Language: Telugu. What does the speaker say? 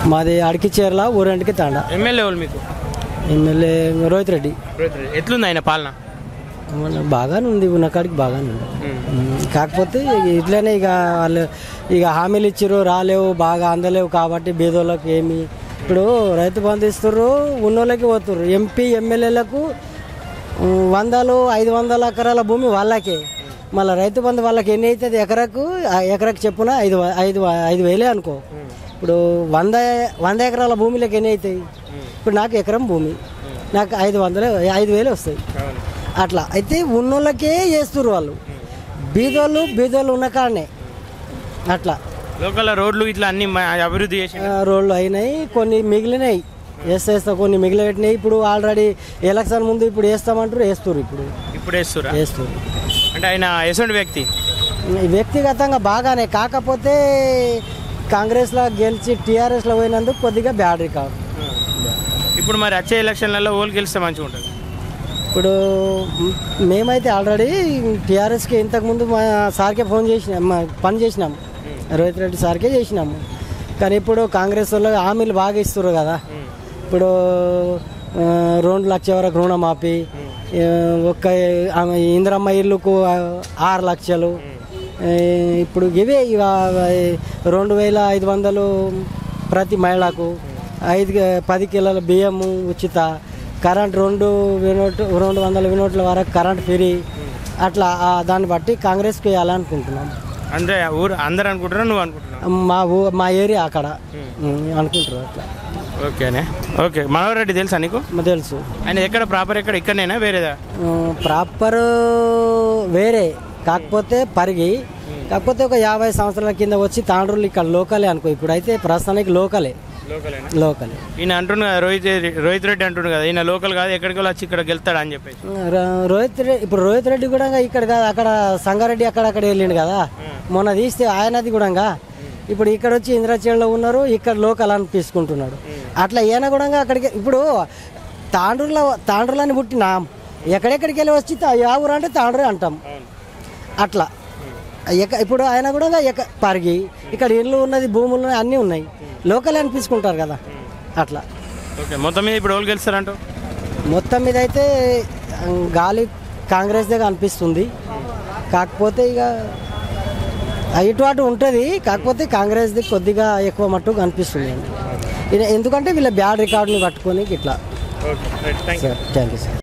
మాది అడికిచేర్ల ఊరంటికి తాండ ఎమ్మెల్యే వాళ్ళు మీకు ఎమ్మెల్యే రోహిత్ రెడ్డి ఎట్లుంది ఆయన పాలన మన బాగానే ఉంది ఉన్న కాడికి బాగానే ఉంది ఉమ్, కాకపోతే ఇట్లనే ఇక వాళ్ళు ఇక హామీలు ఇచ్చిర్రు రాలేవు బాగా అందలేవు కాబట్టి బీదోళ్ళకి ఏమి ఇప్పుడు రైతు బంధు ఇస్తుర్రు ఉన్నోళ్ళకి పోతుర్రు ఎంపీ ఎమ్మెల్యేలకు ఉమ్, వందలు ఐదు వందల ఎకరాల భూమి వాళ్ళకే మళ్ళీ రైతు బంధు వాళ్ళకి ఎన్ని అవుతుంది ఎకరకు ఆ ఎకరకు చెప్పున ఐదు వ- ఐదు వ- ఐదు వేలే అనుకో ఇప్పుడు వంద వంద ఎకరాల భూమిలోకి ఎన్ని అవుతాయి ఇప్పుడు నాకు ఎకరం భూమి నాకు ఐదు వందలు ఐదు వేలు వస్తాయి అట్లా అయితే ఉన్నోళ్ళకే చేస్తుర్రు వాళ్ళు బీదోళ్ళు బీదోళ్ళు ఉన్న కాడనే అట్లా లోకల్ రోడ్లు ఇట్లా అన్ని మ- అభివృద్ధి చేసి ఆ, రోడ్లు అయినాయి కొన్ని మిగిలినాయి వేస్తే వేస్తా కొన్ని మిగిలి పెట్టినాయి ఇప్పుడు ఆల్రెడీ ఎలక్షన్ ముందు ఇప్పుడు వేస్తామంటారు వేస్తుర్రు ఇప్పుడు ఇప్పుడు వేస్తురా వేస్తుర్రు అంటే ఆయన ఎసంటి వ్యక్తి వ్యక్తిగతంగా బాగానే కాకపోతే కాంగ్రెస్లో గెలిచి టీఆర్ఎస్లో పోయినందుకు కొద్దిగా బ్యాడ్ రికార్డ్ ఇప్పుడు మరి వచ్చే ఎలక్షన్లలో ఓళ్ళు గెలిస్తే మంచిగా ఉంటుంది ఇప్పుడు మ్, మేమైతే ఆల్రెడీ టీఆర్ఎస్కి ఇంతకుముందు మా సార్కే ఫోన్ చేసినాం మా పని చేసినాం రోహిత్ రెడ్డి సార్కే చేసినాము కానీ ఇప్పుడు కాంగ్రెస్ వాళ్ళు హామీలు బాగా ఇస్తున్నారు కదా ఇప్పుడు ఆ, రెండు లక్షల వరకు రుణమాఫీ ఆ, ఒక్క ఆమె ఇందిరమ్మ ఇల్లుకు ఆ, ఆరు లక్షలు ఆ, ఇప్పుడు ఇవే ఇవ రెండు వేల ఐదు వందలు ప్రతి మహిళకు ఐదు పది కిలోల బియ్యము ఉచిత కరెంట్ రెండు వినోట్ రెండు వందల వినోట్ల వరకు కరెంట్ ఫ్రీ అట్లా ఆ, దాన్ని బట్టి కాంగ్రెస్కి వేయాలనుకుంటున్నాం అంటే ఊరు అందరు అనుకుంటారా నువ్వు అనుకుంటున్నావు మా ఊ మా ఏరియా అక్కడ ఉమ్, అనుకుంటారు అట్లా ఓకేనే ఓకే మనోహర్ రెడ్డి తెలుసా నీకు మాకు తెలుసు ఆయన ఎక్కడ ప్రాపర్ ఎక్కడ ఇక్కడనేనా వేరేదా ప్రాపర్ వేరే కాకపోతే పరిగి కాకపోతే ఒక యాభై సంవత్సరాల కింద వచ్చి తాండ్రులు ఇక్కడ లోకలే అనుకో ఇప్పుడైతే ప్రస్తుతానికి లోకలే లోకలేనా లోకలే ఈయన అంటుండు కదా రోహిత్ రెడ్డి- రోహిత్ రెడ్డి అంటుండు కదా ఈయన లోకల్ కాదు ఎక్కడికి వచ్చి ఇక్కడ గెలుస్తాడు అని చెప్పేసి ర- రోహిత్ రెడ్డి ఇప్పుడు రోహిత్ రెడ్డి కూడా ఇక్కడ కాదు అక్కడ సంగారెడ్డి అక్కడ అక్కడ వెళ్ళిండు కదా మొన్న తీస్తే ఆయనది కూడా ఇప్పుడు ఇక్కడ వచ్చి ఇంద్రాచలంలో ఉన్నారు ఇక్కడ లోకల్ అని తీసుకుంటున్నాడు అట్లా ఈయన కూడా అక్కడికి ఇప్పుడు తాండ్రుల తాండ్రులని పుట్టినాం ఎక్కడెక్కడికి వెళ్ళి వచ్చి తా- యా ఊరు అంటే తాండ్రే అంటాం అట్లా ఎక్క- ఇప్పుడు ఆయన కూడా ఎక్క పరిగి ఇక్కడ ఇల్లు ఉన్నది భూములు ఉన్నాయి అన్నీ ఉన్నాయి లోకల్ అనిపించుకుంటారు కదా అట్లా ఓకే మొత్తం మీద ఇప్పుడు వాళ్ళు గెలుస్తారంటూ మొత్తం మీద అయితే ఉమ్, గాలి కాంగ్రెస్ దగ్గర అనిపిస్తుంది కాకపోతే ఇక ఇటు అటు ఉంటుంది కాకపోతే కాంగ్రెస్ది కొద్దిగా ఎక్కువ మట్టుకు అనిపిస్తుంది అండి ఇది ఎందుకంటే వీళ్ళ బ్యాడ్ రికార్డుని పట్టుకొని ఇట్లా okay right thank you sir thank you sir